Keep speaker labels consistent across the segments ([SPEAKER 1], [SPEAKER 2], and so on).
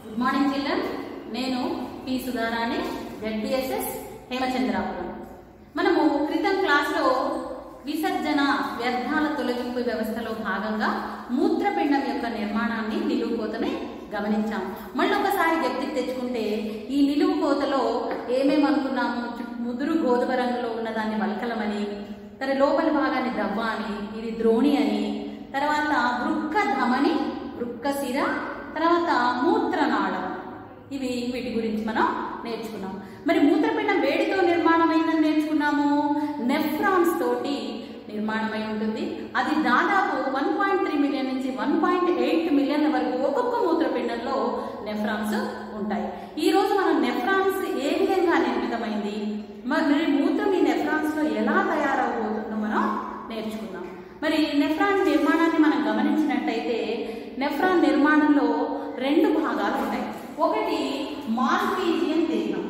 [SPEAKER 1] Good morning children నేను P Sudharani ZBSS Hemachandrapuram మనము క్రితం క్లాస్లో విసర్జన వ్యర్థాల తొలగింపు వ్యవస్థలో భాగంగా మూత్రపిండం యొక్క నిర్మాణాన్ని నిలువు కోతని గమనించాం మళ్ళీ ఒకసారి జ్ఞప్తికి తెచ్చుకుంటే ఈ నిలువు కోతలో ఏమేమి అనుకున్నాము చు- ముదురు గోధుమ రంగులో ఉన్న దాన్ని వల్కలమని తన లోపలి భాగాన్ని దవ్వ అని ఇది ద్రోణి అని తర్వాత వృక్క ధమని వృక్క శిర తర్వాత మూత్రనాళం ఇవి వీటి గురించి మనం నేర్చుకున్నాం మరి మూత్రపిండం వేడితో నిర్మాణమైందని నేర్చుకున్నాము నెఫ్రాన్స్ తోటి నిర్మాణమై ఉంటుంది అది దాదాపు వన్ పాయింట్ త్రీ మిలియన్ నుంచి వన్ పాయింట్ ఎయిట్ మిలియన్ వరకు ఒక్కొక్క మూత్రపిండంలో నెఫ్రాన్స్ ఉంటాయి ఈ రోజు మనం నెఫ్రాన్స్ ఏ విధంగా నిర్మితమైంది మరి మూత్రం ఈ నెఫ్రాన్స్ లో ఎలా తయారవబోతుందో మనం నేర్చుకుందాం మరి నెఫ్రాన్ నిర్మాణాన్ని మనం గమనించినట్టయితే నెఫ్రాన్ నిర్మాణంలో రెండు భాగాలు ఉంటాయి ఒకటి మాల్పీజియన్ దేహం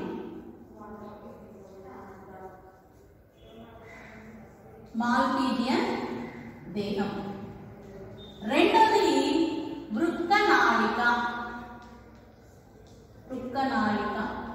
[SPEAKER 1] మాల్పీజియన్ దేహం రెండోది వృక్కనాళిక వృక్కనాళిక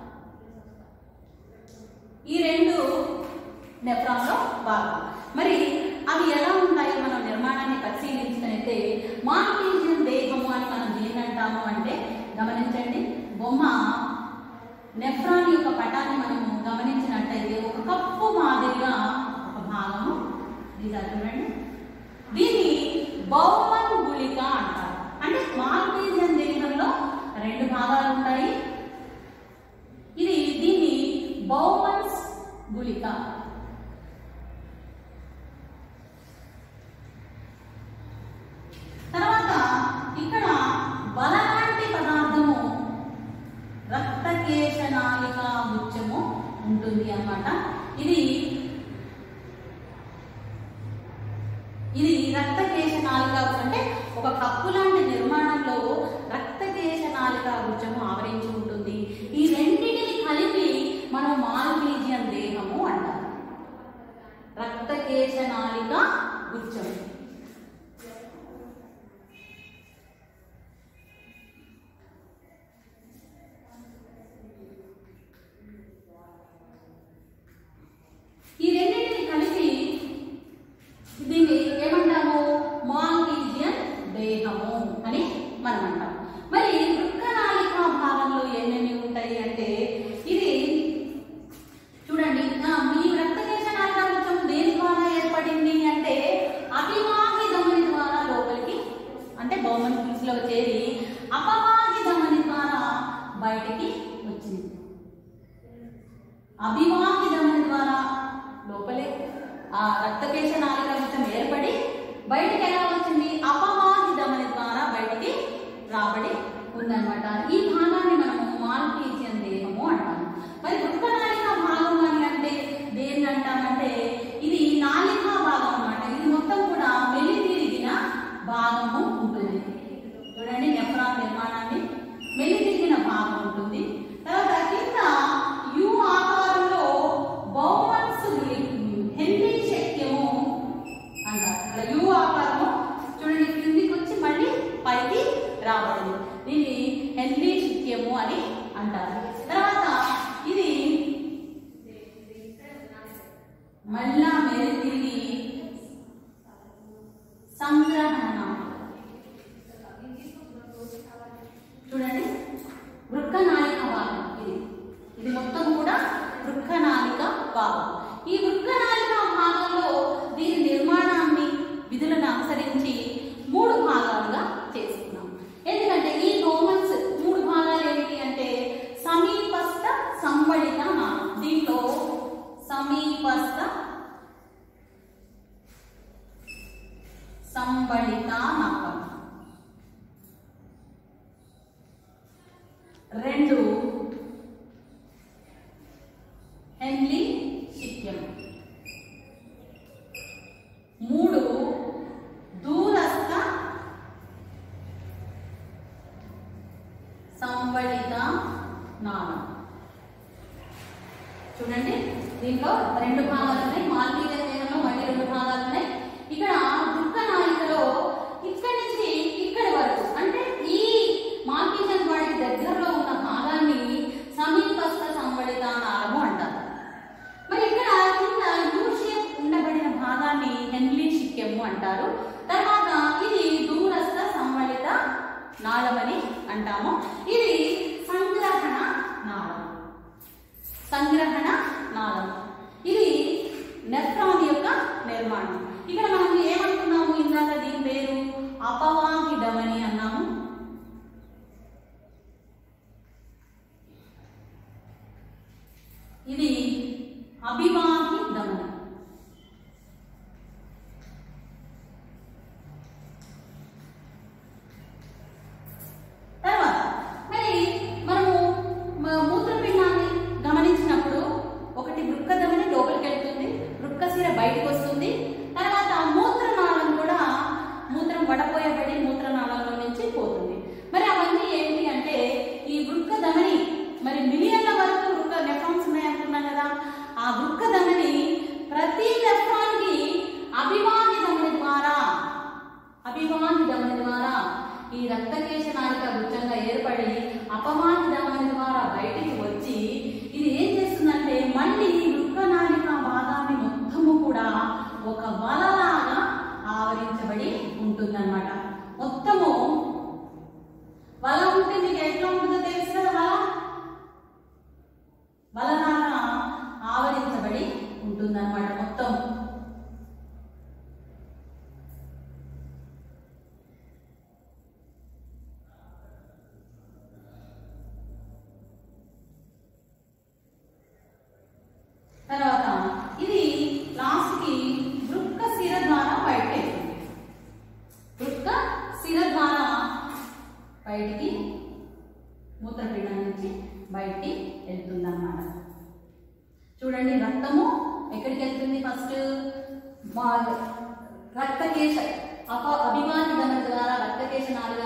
[SPEAKER 1] ఈ రెండు నెఫ్రాన్లో భాగం మరి అవి ఎలా ఉంటాయో మనం నిర్మాణాన్ని పరిశీలించినట్లయితే మాల్పీజియన్ దేహము అని మనం దేని అంటాము అంటే గమనించండి బొమ్మ నెఫ్రాన్ యొక్క పటాన్ని మనము గమనించినట్టయితే ఒక కప్పు మాదిరిగా ఒక భాగము ఇది చూడండి దీన్ని బౌమన్ గుళిక అంటారు అంటే మాల్పీజియన్ దేహంలో రెండు భాగాలు ఉంటాయి ఇది దీన్ని బౌమన్స్ గుళిక తర్వాత ఇక్కడ బలలాంటి పదార్థము రక్తకేశనాళిక ముత్యము ఉంటుంది అన్నమాట ఇది ఇది రక్తకేశనాళిక అంటే ఒక కప్పు లాంటి నిర్మాణంలో రక్తకేశనాళిక గుచ్చము ఆవరించి ఉంటుంది ఈ రెండింటిని కలిపి మనం మాల్పీజియన్ దేహము అంటారు రక్తకేశనాళిక గుచ్చము ఈ రెండింటిని కలిపి దీన్ని ఏమంటాము మాల్పీజియన్ దేహము అని మనం అంటాం మరి వృక్కనాళిక భాగంలో ఏమేమి ఉంటాయి అంటే ఇది చూడండి ఆ, మీ రక్తకేశ నాళికావృతం దేని ద్వారా ఏర్పడింది అంటే అభివాహి ధమని ద్వారా లోపలికి అంటే బౌమన్ లో చేరి అపవాహి ధమని ద్వారా బయటికి వచ్చింది అభివాహి ధమని ద్వారా లోపలే ఆ రక్తకేశ నాళికావృతం ఏర్పడి బయటికి ఎలా వచ్చింది అపవాహి ధమని ద్వారా బయటికి రాబడి ఉందన్నమాట ఈ భాగాన్ని మనము మాల్పీజియన్ దేహము అంటాము మరి వృక్కనాళిక భాగం అని అంటే దేన్ని అంటామంటే ఇది నాలికా భాగం అన్నమాట ఇది మొత్తం కూడా మెలితిరిగిన భాగము ఉంటుంది చూడండి నెఫ్రాన్ నిర్మాణాన్ని మెలితిరిగిన భాగం ఉంటుంది తర్వాత కింద యు ఆకారంలో బౌమన్స్ హెన్రీ శక్యము అంటారు ఇక్కడ యు ఆకారము చూడండి క్రిందికి వచ్చి మళ్ళీ పైకి రాబడింది దీన్ని హెన్రీ శక్యము అని అంటారు తర్వాత ఇది మళ్ళా మెలితిరిగి సంగ్రహణ చూడండి వృక్కనాళిక భాగం ఇది ఇది మొత్తం కూడా వృక్కనాళిక భాగం ఈ వృక్కనాళిక భాగంలో దీని నిర్మాణాన్ని విధులను అనుసరించి మూడు భాగాలుగా చేసుకున్నాం ఎందుకంటే ఈ గోమన్స్ మూడు భాగాలు ఏంటి అంటే సమీపస్థ సంబడిత నాళం దీంట్లో సమీపస్థ సంబడిత నాళం రెండు హెన్లీ శిక్యం మూడు దూరస్థ సంబడిత నాళం చూడండి దీంట్లో రెండు భాగాలు ఉన్నాయి మాల్పీజ దేహంలో మళ్ళీ రెండు భాగాలు ఉన్నాయి ఇక్కడ వృక్క నాళికలో ఇక్కడి నుంచి ఇక్కడి వరకు అంటే ఈ మాల్పీజన్ బాడీ దగ్గరలో అని అంటాము ఇది సంగ్రహణ నాళం సంగ్రహణ నాళం ఇది నెఫ్రాన్ యొక్క నిర్మాణం ఇక్కడ మనం ఏమనుకున్నాము ఇందాక దీని పేరు అపవాహిడమని అన్నాము ఇది అభివాహి దమనం తర్వాత మరి మనము మ- మూత్రపిండాన్ని గమనించినప్పుడు ఒకటి వృక్కధమని లోపలికి వెళ్తుంది వృక్కశిర బయటకు వస్తుంది తర్వాత మూత్రనాళం కూడా మూత్రం వడపోయబడి మూత్రనాళంలో నుంచి పోతుంది మరి అవన్నీ ఏంటి అంటే ఈ వృక్కధమని మరి మిలియన్ల వరకు వృక్క నెఫ్రాన్స్ ఉన్నాయనుకున్నాం కదా ఆ వృక్కధమని ప్రతి నెఫ్రాన్కి అభిమాని ధమని ద్వారా అభిమాని ధమని ద్వారా ఈ రక్తకేశ నాళిక వృత్తంగా ఏర్పడి అపమాని ధమని ద్వారా బయటికి వచ్చి ఇది ఏం చేస్తుందంటే మళ్ళీ వృక్క నాళిక భాగాన్ని మొత్తము కూడా ఒక వలలాగా ఆవరించబడి ఉంటుందన్నమాట మొత్తము వల ఉంటే మీకు ఎట్లా ఉంటుందో తెలుసు కదా వల వలలాగా ఆవరించబడి ఉంటుందన్నమాట మొత్తం తర్వాత ఇది లాస్ట్ కి వృక్క శిర ద్వారా బయటకి వెళ్తుంది వృక్క శిర ద్వారా బయటికి మూత్రపిండం నుంచి బయటికి వెళ్తుంది అన్నమాట చూడండి రక్తము ఎక్కడికి వెళ్తుంది ఫస్ట్ రక్తకేశ అప అభిమాని గమన ద్వారా రక్తకేశ నాలుగ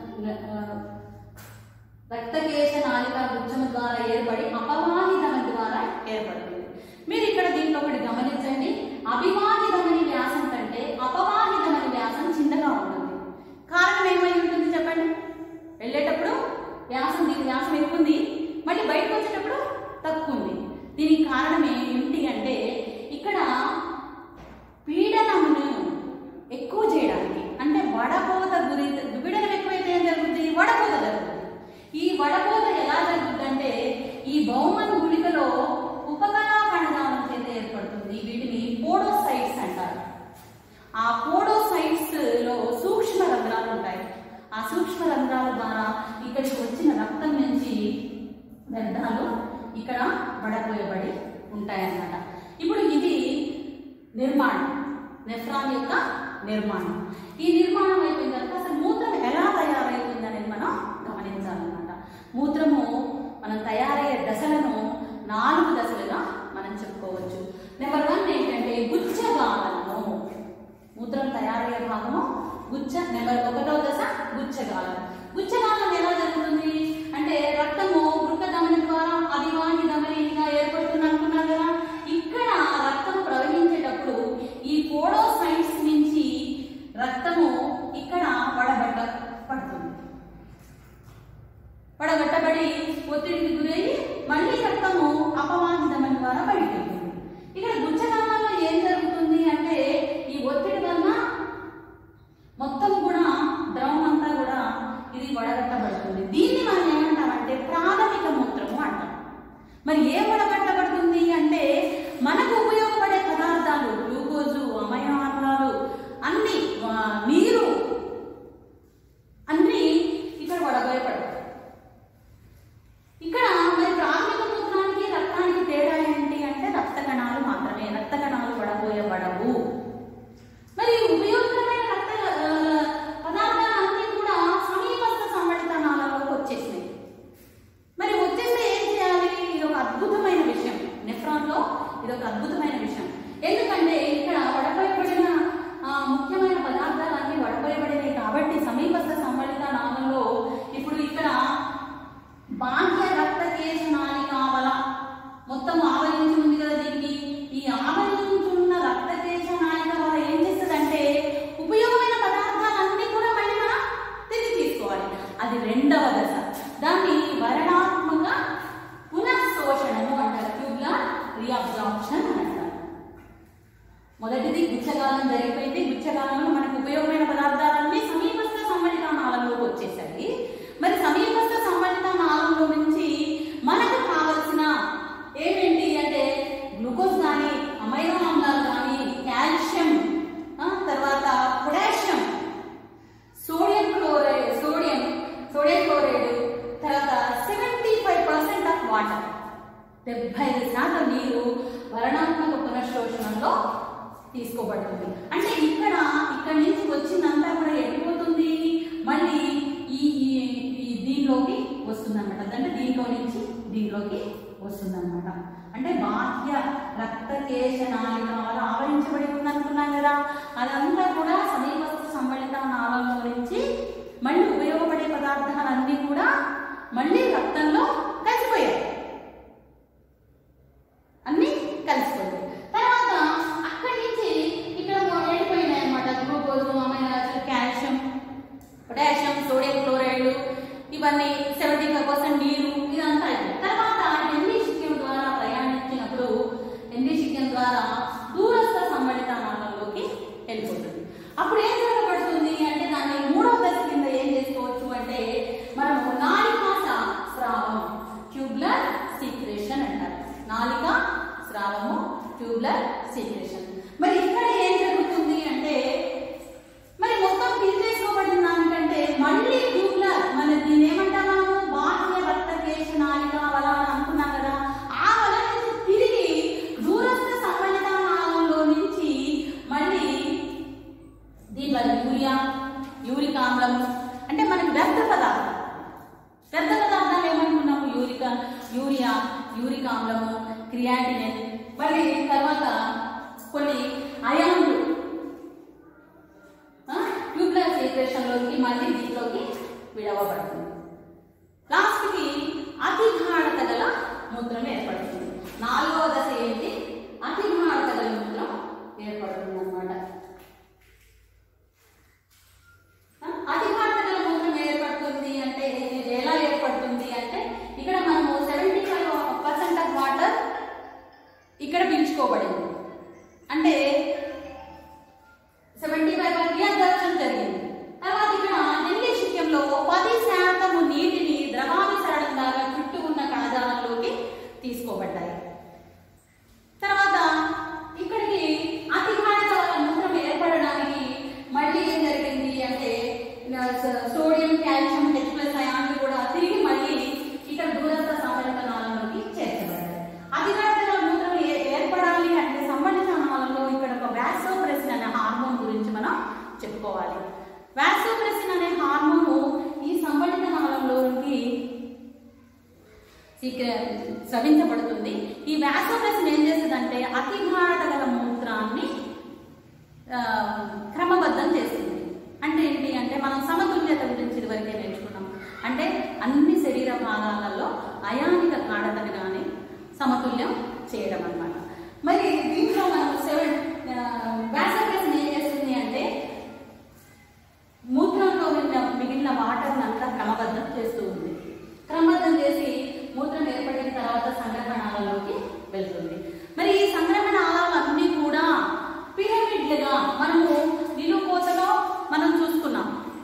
[SPEAKER 1] రక్తకేశ నాళిక గుచ్చము ద్వారా ఏర్పడి అపవాహి ధమని ద్వారా ఏర్పడుతుంది మీరు ఇక్కడ దీంట్లో ఒకటి గమనించండి అభివాహి ధమని వ్యాసం కంటే అపవాహి ధమని వ్యాసం చిన్నగా ఉంటుంది కారణం ఏమై ఉంటుంది చెప్పండి వెళ్ళేటప్పుడు వ్యాసం దీని వ్యాసం ఎక్కువ ఉంది మళ్ళీ బయటకు వచ్చేటప్పుడు తక్కువ ఉంది దీనికి కారణం ఏంటి అంటే ఇక్కడ పీడనమును ఎక్కువ చేయడానికి అంటే వడపోత గురి పీడనం ఎక్కువైతే ఏం జరుగుతుంది వడపోత జరుగుతుంది ఈ వడపోత ఎలా జరుగుతుంది అంటే ఈ బౌమన్ గుళికలో ఉపకళా కణజాలం చేత ఏర్పడుతుంది వీటిని పోడోసైట్స్ అంటారు ఆ పోడోసైట్స్ లో సూక్ష్మ రంధ్రాలు ఉంటాయి ఆ సూక్ష్మ రంధ్రాల ద్వారా ఇక్కడికి వచ్చిన రక్తం నుంచి వ్యర్థాలు ఇక్కడ వడపోయబడి ఉంటాయన్నమాట ఇప్పుడు ఇది నిర్మాణం నెఫ్రాన్ యొక్క నిర్మాణం ఈ నిర్మాణం అయిపోయిన తర్వాత అసలు మూత్రం ఎలా తయారైంది అనేది మనం గమనించాలన్నమాట మూత్రము మనం తయారయ్యే దశలను నాలుగు దశలుగా మనం చెప్పుకోవచ్చు నెంబర్ వన్ ఏంటంటే గుచ్చగాలము మూత్రం తయారయ్యే భాగము గుచ్చ నెంబర్ ఒకటో దశ గుచ్చగాలం గుచ్చగాలం ఎలా జరుగుతుంది అంటే రక్తము వృక్క ధమని ద్వారా అభివాహి ధమనిగా ఏర్పడుతుంది అనుకున్నారు కదా ఇక్కడ రక్తం ప్రవహించేటప్పుడు ఈ పోడోసైట్స్ నుంచి రక్తము ఇక్కడ వడబట్ట పడుతుంది వడగట్టబడి ఒత్తిడికి గురయ్యి మళ్ళీ రక్తము అపవాహి ధమని ద్వారా బయటికి వెళ్తుంది ఇక్కడ గుచ్చగాలంలో ఏం జరుగుతుంది అంటే ఈ ఒత్తిడి వలన మొత్తం కూడా ద్రవం అంతా కూడా ఇది వడగట్టబడుతుంది దీన్ని మనం ఏమంటామంటే ప్రాథమిక మూత్రము అంటాం మరి ఏం వడగట్టబడుతుంది అంటే మనకు ఉపయోగపడే పదార్థాలు గ్లూకోజు అమైనో ఆమ్లాలు అన్ని ఆ, నీరు అన్ని ఇక్కడ వడబోయపడతాయి ఇక్కడ మరి ప్రాథమిక మూత్రానికి రక్తానికి తేడా ఏంటి అంటే రక్త కణాలు మాత్రమే రక్త కణాలు వడబోయబడవు మరి ఉపయోగకరమైన రక్త ఆ, పదార్థాలన్నీ కూడా సమీపస్థ సంవడిత నాళాల్లోకి వచ్చేసినాయి మరి వచ్చేస్తే ఏం చేయాలి ఇది ఒక అద్భుతమైన విషయం నెఫ్రాన్ లో ఇది ఒక అద్భుతమైన విషయం ఎందుకంటే ఇక్కడ వడపోయబడిన ఆ, ముఖ్యమైన పదార్థాలన్నీ వడపోయబడినాయి కాబట్టి సమీపస్థ సంవడిత నాళంలో ఇప్పుడు ఇక్కడ బాహ్య రక్తకేశ నాళికావల మొత్తం ఆవరించి ఉంది కదా దీనికి ఈ ఆవరించున్న రక్తకేశ నాళిక వల్ల ఏం చేస్తుందంటే ఉపయోగమైన పదార్థాలన్నీ కూడా మళ్ళీ మనం తిరిగి తీసుకోవాలి అది రెండవ దశ దాన్ని వరణాత్మక పునఃశోషణము అంటారు ట్యూబ్లర్ రీఅబ్జార్ప్షన్ అని అంటారు మొదటిది గుచ్చగాలం జరిగిపోయింది గుచ్చగాలంలో మనకు ఉపయోగమైన పదార్థాలన్నీ సమీపస్థ సంవడిత నాళంలోకి వచ్చేసాయి డెబ్బై ఐదు శాతం నీరు వర్ణాత్మక పునఃశోషణలో తీసుకోబడుతుంది అంటే ఇక్కడ ఇక్కడ నుంచి వచ్చిందంతా కూడా ఎటుపోతుంది మళ్ళీ ఈ ఈ ఈ దీనిలోకి వస్తుందన్నమాట అంటే దీంట్లో నుంచి దీనిలోకి వస్తుందన్నమాట అంటే బాహ్య రక్తకేశ నాళిక అలా ఆవరించబడి ఉందనుకున్నాం కదా అదంతా కూడా సమీపస్థ సమ్మళిత నాళంలో నుంచి మళ్ళీ ఉపయోగపడే పదార్థాలన్నీ కూడా మళ్ళీ రక్తంలో కలిసిపోయాయి అన్నీ కలిసిపోయాయి తర్వాత అక్కడి నుంచి ఇక్కడ వెళ్ళిపోయినాయి అనమాట glucose amino acid calcium potassium sodium chloride ఇవన్నీ సెవెంటీ ఫైవ్ పర్సెంట్ నీరు ఇదంతా అయిపోయింది. తర్వాత ఎండిషిక్యం ద్వారా ప్రయాణించినప్పుడు ఎండిషిక్యం ద్వారా దూరస్థ సమ్మళిత నాళంలోకి వెళ్ళిపోతుంది అప్పుడు ఏం జరగబడుతుంది అంటే దాన్ని మూడవ దశ కింద ఏం చేసుకోవచ్చు అంటే మనము నాలికాస స్రావం ట్యూబ్లర్ సీక్రేషన్ అంటారు నాలిక స్రావము ట్యూబ్లర్ సీక్రేషన్ మరి ఇక్కడ ఏం జరుగుతుంది అంటే మరి మొత్తం తీసేసుకోబడిన దానికంటే మళ్ళీ ట్యూబ్లర్ మన దీన్ని ఏమంటాం మనము బాహ్య రక్తకేశ నాళిక వల అని అనుకున్నాం కదా ఆ వల నుంచి తిరిగి దూరస్థ సమ్మళిత నాళంలో నుంచి మళ్ళీ దీంట్లో యూరియా యూరిక్ ఆమ్లం అంటే మనకి వ్యర్థ పదార్థం వ్యర్థ పదార్థాలు ఏమనుకున్నాము యూరిక యూరియా యూరిక్ ఆమ్లము క్రియాటినిన్ మళ్ళీ తర్వాత కొన్ని అయాన్లు ట్యూబ్లర్ సీక్రేషన్లోకి మళ్ళీ దీంట్లోకి విడవబడుతుంది లాస్ట్కి అతి గాఢత గల మూత్రం ఏర్పడుతుంది నాలుగవ దశ ఏంటి అతి గాఢత గల మూత్రం ఏర్పడుతుంది అనమాట అతి గాఢత గల మూత్రం ఏర్పడుతుంది అంటే ఇది ఎలా ఏర్పడుతుంది అంటే ఇక్కడ మనము seventy five percent of water ఇక్కడ పీల్చుకోబడింది అంటే సెవెంటీ ఫైవ్ రియాక్షన్ జరిగింది తర్వాత ఇక్కడ నెల్లి శిక్యంలో పది శాతము నీటిని ద్రవాభిసరణం ద్వారా చుట్టూ ఉన్న కణజాలంలోకి తీసుకోబడ్డాయి తర్వాత ఇక్కడికి అతి గాఢత వల్ల మూత్రం ఏర్పడడానికి మళ్ళీ ఏం జరిగింది అంటే ఇలా స- సోడియం కాల్షియం హెచ్ ప్లస్ అయాన్లు కూడా తిరిగి మళ్ళీ ఇక్కడ దూరస్థ సంబంధిత నాళంలోకి చేర్చబడ్డాయి అతి గాఢత మూత్రం ఏ- ఏర్పడాలి అంటే సంబంధిత నాళంలో ఇక్కడ ఒక వ్యాసోప్రెసిన్ అనే హార్మోన్ గురించి మనం చెప్పుకోవాలి వ్యాసోప్రెసిన్ అనే హార్మోన్ ఈ సంబంధిత నాళంలోకి సీక్రె- స్రవించబడుతుంది ఈ వ్యాసోప్రెసిన్ ఏం చేస్తుందంటే అతి గాఢత గల మూత్రాన్ని ఆ, క్రమబద్ధం చేస్తుంది అంటే ఏంటి అంటే మనం సమతుల్యత గురించి ఇదివరకే నేర్చుకున్నాం అంటే అన్ని శరీర భాగాలలో అయానిక గాఢతను కానీ సమతుల్యం చేయడం అన్నమాట మరి దీంట్లో మనం సెవెన్ వ్యాసోప్రెసిన్ ఏం చేస్తుంది అంటే మూత్రంలో ఉన్న మిగిలిన వాటర్ని అంతా క్రమబద్ధం చేస్తూ ఉంది క్రమబద్ధం చేసి మూత్రం ఏర్పడిన తర్వాత సంగ్రహణాలలోకి వెళ్తుంది మరి ఈ సంగ్రహణాలన్నీ కూడా పిరమిడ్లుగా మనము నిలుకోతలో మనం చూసుకున్నాం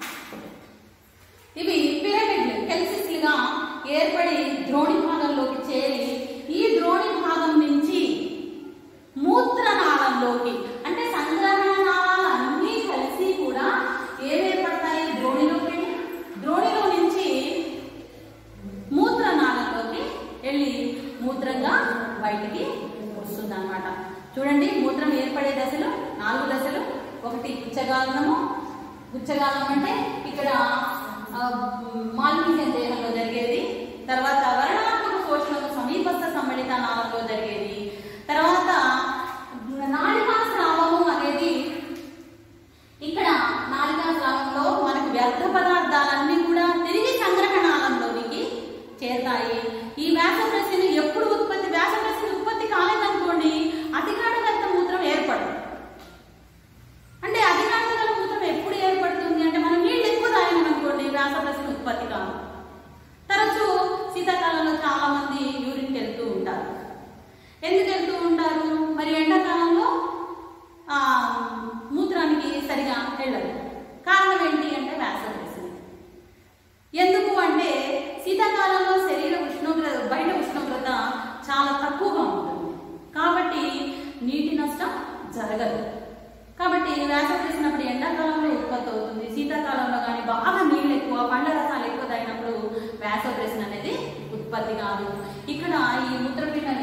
[SPEAKER 1] ఇవి పిరమిడ్లు కెల్సిస్లుగా ఏర్పడి ద్రోణి భాగంలోకి చేరి ఈ ద్రోణి భాగం నుంచి మూత్రనాళంలోకి అంటే సంగ్రహణ నాళాలు అన్నీ కలిసి కూడా ఏమేర్పడతాయి ద్రోణిలోకి ద్రోణిలో నుంచి మూత్రనాళంలోకి వెళ్ళి మూత్రంగా బయటికి వస్తుందన్నమాట చూడండి మూత్రం ఏర్పడే దశలు నాలుగు దశలు ఒకటి గుచ్చగాలనము గుచ్చగాలం అంటే ఇక్కడ మాలిన్య దేహంలో జరిగేది తర్వాత వర్ణాత్మక పోషణకు సమీపస్థ సమ్మిళిత నాళంలో జరిగేది తర్వాత నాళికా స్రావము అనేది ఇక్కడ నాలుగా స్రావంలో మనకు వ్యర్థ పదార్థాలన్నీ కూడా తిరిగి సంగ్రహణాలంలోనికి చేరుతాయి ఈ వ్యాసప్రశ్న ఎప్పుడు ఉత్పత్తి వ్యాసప్రశ్న ఉత్పత్తి కాలేదనుకోండి అతిగాఢగత మూత్రం ఏర్పడదు అంటే అతిగాఢగల మూత్రం ఎప్పుడు ఏర్పడుతుంది అంటే మనం నీళ్ళు ఎక్కువ తాగినామనుకోండి వ్యాసప్రశ్న ఉత్పత్తి కాదు తరచూ శీతాకాలంలో చాలా మంది యూరిన్కి వెళ్తూ ఉంటారు ఎందుకు వెళ్తూ ఉంటారు మరి ఎండాకాలంలో ఆ, మూత్రానికి సరిగా వెళ్ళదు కారణం ఏంటి అంటే వ్యాసోప్రెసిన్ ఎందుకు అంటే శీతాకాలంలో శరీర ఉష్ణోగ్రత బయట ఉష్ణోగ్రత చాలా తక్కువగా ఉంటుంది కాబట్టి నీటి నష్టం జరగదు కాబట్టి వ్యాసప్రెసినప్పుడు ఎండాకాలంలో ఉత్పత్తి అవుతుంది శీతాకాలంలో కానీ బాగా నీళ్ళు ఎక్కువ పండ్ల రసాలు ఎక్కువ తాగినప్పుడు వ్యాసోప్రెసిన్ అనేది ఉత్పత్తి కాదు ఇక్కడ ఈ మూత్రపిండ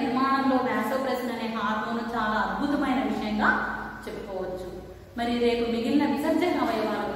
[SPEAKER 1] చెప్పుకోవచ్చు మరి రేపు మిగిలిన విసర్జన అవయవాల